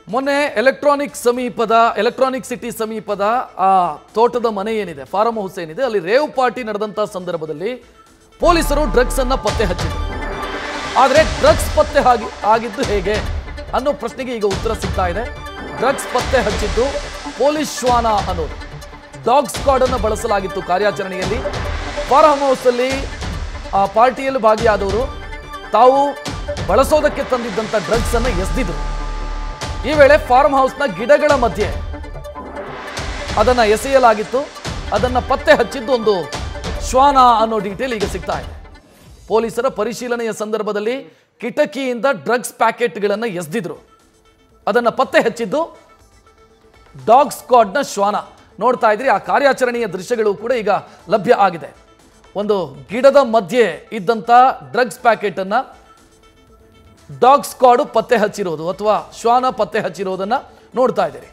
ಮೊನ್ನೆ ಎಲೆಕ್ಟ್ರಾನಿಕ್ ಸಮೀಪದ electronic city ಸಮೀಪದ ಆ ತೋಟದ ಮನೆ ಏನಿದೆ ಫಾರಂ ಹೌಸ್ ಏನಿದೆ ಅಲ್ಲಿ ರೇವ್ ಪಾರ್ಟಿ ನಡೆದಂತ ಸಂದರ್ಭದಲ್ಲಿ ಪೊಲೀಸರು ಡ್ರಗ್ಸ್ ಅನ್ನ ಪತ್ತೆ ಹಚ್ಚಿದ್ರು ಆದರೆ ಡ್ರಗ್ಸ್ ಪತ್ತೆ ಆಗಿ ಆಗಿದ್ದು ಹೇಗೆ ಅನ್ನೋ ಪ್ರಶ್ನೆಗೆ ಈಗ ಉತ್ತರ ಸಿಗ್ತಾ ಇದೆ ಡ್ರಗ್ಸ್ ಪತ್ತೆ ಹಚ್ಚಿದ್ದು ಪೊಲೀಸ್ ಶ್ವಾನ ಅನ್ನೋದು ಡಾಗ್ ಸ್ಕ್ವಾಡ್ ಅನ್ನು ಬಳಸಲಾಗಿತ್ತು ಕಾರ್ಯಾಚರಣೆಯಲ್ಲಿ ಫಾರ್ಮ್ ಹೌಸ್ ಅಲ್ಲಿ ಆ ಪಾರ್ಟಿಯಲ್ಲಿ ಭಾಗಿಯಾದವರು ತಾವು ಬಳಸೋದಕ್ಕೆ ತಂದಿದ್ದಂಥ ಡ್ರಗ್ಸ್ ಅನ್ನು ಎಸೆದಿದ್ರು ಈ ವೇಳೆ ಫಾರ್ಮ್ ಹೌಸ್ನ ಗಿಡಗಳ ಮಧ್ಯೆ ಅದನ್ನ ಎಸೆಯಲಾಗಿತ್ತು ಅದನ್ನ ಪತ್ತೆ ಹಚ್ಚಿದ್ದು ಒಂದು ಶ್ವಾನ ಅನ್ನೋ ಡೀಟೇಲ್ ಈಗ ಸಿಗ್ತಾ ಇದೆ ಪೊಲೀಸರ ಪರಿಶೀಲನೆಯ ಸಂದರ್ಭದಲ್ಲಿ ಕಿಟಕಿಯಿಂದ ಡ್ರಗ್ಸ್ ಪ್ಯಾಕೆಟ್ಗಳನ್ನು ಎಸೆದಿದ್ರು ಅದನ್ನ ಪತ್ತೆ ಹಚ್ಚಿದ್ದು ಡಾಗ್ ಸ್ಕ್ವಾಡ್ನ ಶ್ವಾನ ನೋಡ್ತಾ ಇದ್ರಿ ಆ ಕಾರ್ಯಾಚರಣೆಯ ದೃಶ್ಯಗಳು ಕೂಡ ಈಗ ಲಭ್ಯ ಆಗಿದೆ ಒಂದು ಗಿಡದ ಮಧ್ಯೆ ಇದ್ದಂಥ ಡ್ರಗ್ಸ್ ಪ್ಯಾಕೆಟ್ ಅನ್ನ ಡಾಗ್ ಸ್ಕ್ವಾಡು ಪತ್ತೆ ಹಚ್ಚಿರೋದು ಅಥವಾ ಶ್ವಾನ ಪತ್ತೆ ಹಚ್ಚಿರೋದನ್ನ ನೋಡ್ತಾ ಇದ್ದೀರಿ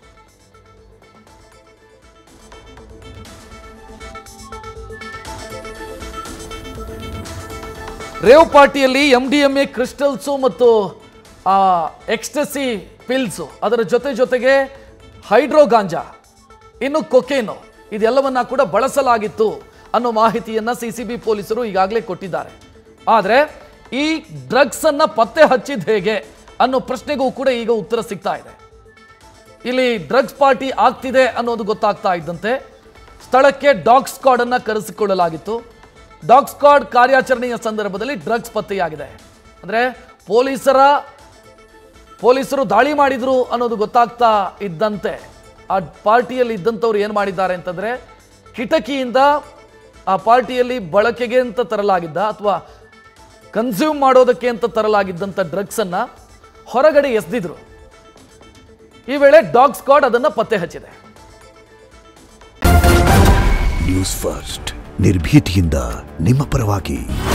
ರೇವ್ ಪಾರ್ಟಿಯಲ್ಲಿ M D M A crystals ಮತ್ತು ಎಕ್ಸ್ಟಸಿ ಪಿಲ್ಸು ಅದರ ಜೊತೆ ಜೊತೆಗೆ ಹೈಡ್ರೋ ಗಾಂಜಾ ಇನ್ನು ಕೊಕೇನು ಇದೆಲ್ಲವನ್ನ ಕೂಡ ಬಳಸಲಾಗಿತ್ತು ಅನ್ನೋ ಮಾಹಿತಿಯನ್ನ ಸಿ ಸಿ ಬಿ ಪೊಲೀಸರು ಈಗಾಗಲೇ ಕೊಟ್ಟಿದ್ದಾರೆ ಆದರೆ ಈ ಡ್ರಗ್ಸ್ ಅನ್ನ ಪತ್ತೆ ಹಚ್ಚಿದ ಹೇಗೆ ಅನ್ನೋ ಪ್ರಶ್ನೆಗೂ ಕೂಡ ಈಗ ಉತ್ತರ ಸಿಗ್ತಾ ಇದೆ ಇಲ್ಲಿ ಡ್ರಗ್ಸ್ ಪಾರ್ಟಿ ಆಗ್ತಿದೆ ಅನ್ನೋದು ಗೊತ್ತಾಗ್ತಾ ಇದ್ದಂತೆ ಸ್ಥಳಕ್ಕೆ ಡಾಗ್ ಸ್ಕ್ವಾಡ್ ಅನ್ನ ಕರೆಸಿಕೊಳ್ಳಲಾಗಿತ್ತು ಡಾಗ್ ಸ್ಕ್ವಾಡ್ ಕಾರ್ಯಾಚರಣೆಯ ಸಂದರ್ಭದಲ್ಲಿ ಡ್ರಗ್ಸ್ ಪತ್ತೆಯಾಗಿದೆ ಅಂದ್ರೆ ಪೊಲೀಸರ ಪೊಲೀಸರು ದಾಳಿ ಮಾಡಿದ್ರು ಅನ್ನೋದು ಗೊತ್ತಾಗ್ತಾ ಇದ್ದಂತೆ ಆ ಪಾರ್ಟಿಯಲ್ಲಿ ಇದ್ದಂಥವ್ರು ಏನು ಮಾಡಿದ್ದಾರೆ ಅಂತಂದ್ರೆ ಕಿಟಕಿಯಿಂದ ಆ ಪಾರ್ಟಿಯಲ್ಲಿ ಬಳಕೆಗೆ ಅಂತ ತರಲಾಗಿದ್ದ ಅಥವಾ ಕನ್ಸ್ಯೂಮ್ ಮಾಡೋದಕ್ಕೆ ಅಂತ ತರಲಾಗಿದ್ದಂಥ ಡ್ರಗ್ಸ್ ಅನ್ನ ಹೊರಗಡೆ ಎಸೆದಿದ್ರು ಈ ವೇಳೆ ಡಾಗ್ ಸ್ಕ್ವಾಡ್ ಅದನ್ನ ಪತ್ತೆ ಹಚ್ಚಿದೆ ನ್ಯೂಸ್ ಫಸ್ಟ್ ನಿರ್ಭೀತಿಯಿಂದ ನಿಮ್ಮ ಪರವಾಗಿ